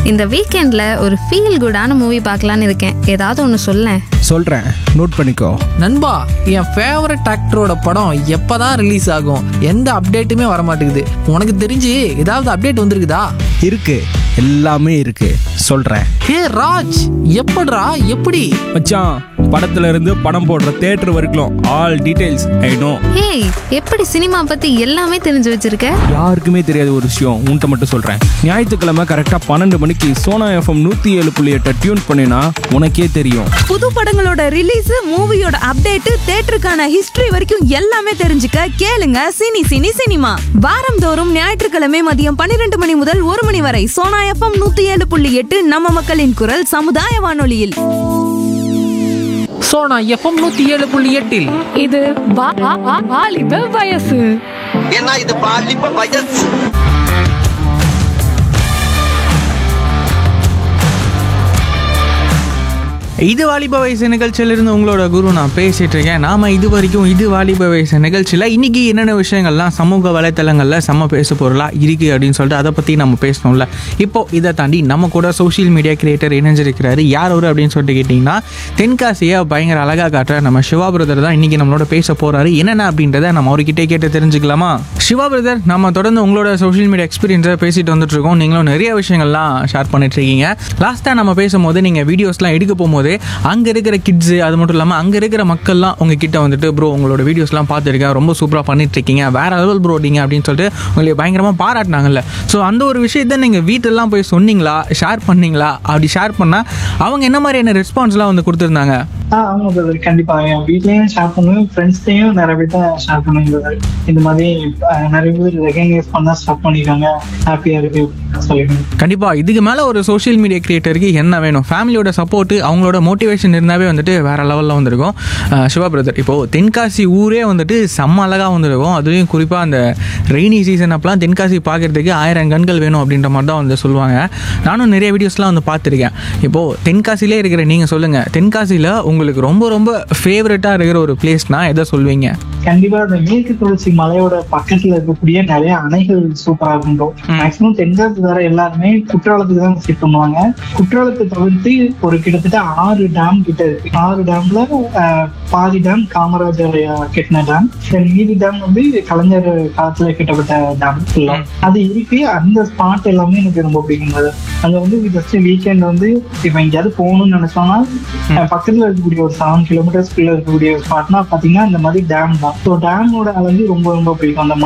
இந்த வீக்கெண்ட்ல ஒரு ஃபீல் குடான மூவி பார்க்கலான்னு இருக்கேன் ஏதாவது ஒன்று சொல்லேன் சொல்கிறேன் நோட் பண்ணிக்கோ நண்பா என் ஃபேவரட் ஆக்டரோட படம் எப்பதான் ரிலீஸ் ஆகும் எந்த அப்டேட்டுமே வர மாட்டேங்குது உனக்கு தெரிஞ்சு ஏதாவது அப்டேட் வந்திருக்குதா இருக்கு எல்லாமே இருக்கு சொல்கிறேன் ஹே ராஜ் எப்படிடா எப்படி மச்சான் படத்துல இருந்து படம் போடுற தேட்டர் வரைக்கும் ஆல் டீடைல்ஸ் ஐ நோ ஏய் எப்படி சினிமா பத்தி எல்லாமே தெரிஞ்சு வச்சிருக்க யாருக்குமே தெரியாத ஒரு விஷயம் உன்கிட்ட மட்டும் சொல்கிறேன் ஞாயிற்றுக்கிழமை கரெக்டாக பன்னெண்டு மணிக்கு சோனா எஃப்எம் நூற்றி ஏழு புள்ளி எட்டை டியூன் பண்ணினா உனக்கே தெரியும் புது படங்களோட ரிலீஸ் மூவியோட அப்டேட் தேட்டருக்கான ஹிஸ்டரி வரைக்கும் எல்லாமே தெரிஞ்சுக்க கேளுங்க சினி சினி சினிமா வாரந்தோறும் ஞாயிற்றுக்கிழமை மதியம் பன்னிரண்டு மணி முதல் ஒரு மணி வரை சோனா எஃப்எம் நூத்தி ஏழு புள்ளி எட்டு நம்ம மக்களின் குரல் சமுதாய வானொலியில் சோனா எஃப்எம் நூத்தி ஏழு புள்ளி எட்டில் இது வா- வா- வா- வாலிப வயசு ஏன்னா இது பாலிப்ப வயசு இது வாலிப வயசு நிகழ்ச்சியிலிருந்து உங்களோட குரு நான் பேசிட்டு இருக்கேன் நாம இது வரைக்கும் இது வாலிப வயசு நிகழ்ச்சியில் இன்னைக்கு என்னென்ன விஷயங்கள்லாம் சமூக வலைத்தளங்களில் செம்ம பேச பொருளா இருக்கு அப்படின்னு சொல்லிட்டு அதை பற்றி நம்ம பேசணும்ல இப்போ இதை தாண்டி நம்ம கூட சோஷியல் மீடியா கிரியேட்டர் இணைஞ்சிருக்கிறாரு யார் அவர் அப்படின்னு சொல்லிட்டு கேட்டிங்கன்னா தென்காசியை பயங்கர அழகாக காட்டுற நம்ம சிவா பிரதர் தான் இன்னைக்கு நம்மளோட பேச போறாரு என்னென்ன அப்படின்றத நம்ம அவர்கிட்டே கேட்டு தெரிஞ்சுக்கலாமா சிவா பிரதர் நம்ம தொடர்ந்து உங்களோட சோஷியல் மீடியா எக்ஸ்பீரியன்ஸை பேசிட்டு வந்துட்டு இருக்கோம் நீங்களும் நிறைய விஷயங்கள்லாம் ஷேர் பண்ணிட்டு இருக்கீங்க லாஸ்ட்டாக நம்ம பேசும்போது நீங்கள் வீடியோஸ்லாம் எடுக்க போகும்போது அங்கே இருக்கிற கிட்ஸு அது மட்டும் இல்லாமல் அங்கே இருக்கிற மக்கள்லாம் உங்ககிட்ட வந்துட்டு ப்ரோ உங்களோட வீடியோஸ்லாம் பார்த்துருக்கேன் ரொம்ப சூப்பராக பண்ணிட்டு இருக்கீங்க வேற லெவல் ப்ரோ நீங்கள் அப்படின்னு சொல்லிட்டு உங்களை பயங்கரமாக பாராட்டினாங்கல்ல ஸோ அந்த ஒரு விஷயத்த நீங்கள் வீட்டெல்லாம் போய் சொன்னீங்களா ஷேர் பண்ணீங்களா அப்படி ஷேர் பண்ணால் அவங்க என்ன மாதிரியான ரெஸ்பான்ஸ்லாம் வந்து கொடுத்துருந்தாங்க ஆ ஆமா பிரதர் கண்டிப்பா என் வீட்லயும் ஷேர் பண்ணுவேன் ஃப்ரெண்ட்ஸ்லயும் நிறைய பேர் தான் ஷேர் பண்ணுவேன் பிரதர் இந்த மாதிரி அஹ், நிறைய பேர் ரெகனைஸ் பண்ண ஸ்டார்ட் பண்ணிருக்காங்க ஹாப்பியா இருக்கு சொல்லிடுவேன் கண்டிப்பா இதுக்கு மேல ஒரு சோஷியல் மீடியா கிரியேட்டருக்கு என்ன வேணும் ஃபேமிலியோட சப்போர்ட் அவங்களோட மோட்டிவேஷன் இருந்தாவே வந்துட்டு வேற லெவலில் வந்திருக்கும் அஹ் சிவா பிரதர் இப்போ தென்காசி ஊரே வந்துட்டு செம்ம அழகாக வந்திருக்கும் அதுலேயும் குறிப்பாக அந்த ரெய்னி சீசன் அப்பலாம் தென்காசி பார்க்கறதுக்கு ஆயிரம் கண்கள் வேணும் அப்படின்ற மாதிரி தான் வந்து சொல்லுவாங்க நானும் நிறைய வீடியோஸ்லாம் வந்து பார்த்துருக்கேன் இப்போ தென்காசிலே இருக்கிற நீங்கள் சொல்லுங்க தென்காசியில் உங்களுக்கு ரொம்ப ரொம்ப ஃபேவரட்டாக இருக்கிற ஒரு பிளேஸ்னா எதை சொல்வீங்க கண்டிப்பா இந்த மேற்கு தொடர்ச்சி மலையோட பக்கத்துல இருக்கக்கூடிய நிறைய அணைகள் சூப்பரா இருக்கும் மேக்சிமம் தென்காசி வர எல்லாருமே குற்றாலத்துக்கு தான் விசிட் பண்ணுவாங்க குற்றாலத்தை தவிர்த்து ஒரு கிட்டத்தட்ட ஆறு டேம் கிட்ட இருக்கு ஆறு டேம்ல அஹ், பாதி டேம் காமராஜர் கட்டின டேம் தென் மீதி டேம் வந்து கலைஞர் காலத்துல கட்டப்பட்ட டேம் ஃபுல்லா அது இருக்கு அந்த ஸ்பாட் எல்லாமே எனக்கு ரொம்ப பிடிக்கும் அது அங்க வந்து ஜஸ்ட் வீக்கெண்ட் வந்து இப்ப எங்கேயாவது போகணும்னு நினைச்சோம்னா அஹ், பக்கத்துல இருக்கக்கூடிய ஒரு செவன் கிலோமீட்டர்ஸ்க்குள்ள இருக்கக்கூடிய ஸ்பாட்னா பாத்தீங்கன்னா இந்த மாதிரி டேம் தான் ஸோ டேமோட அழகு ரொம்ப ரொம்ப பிடிக்கும் அந்த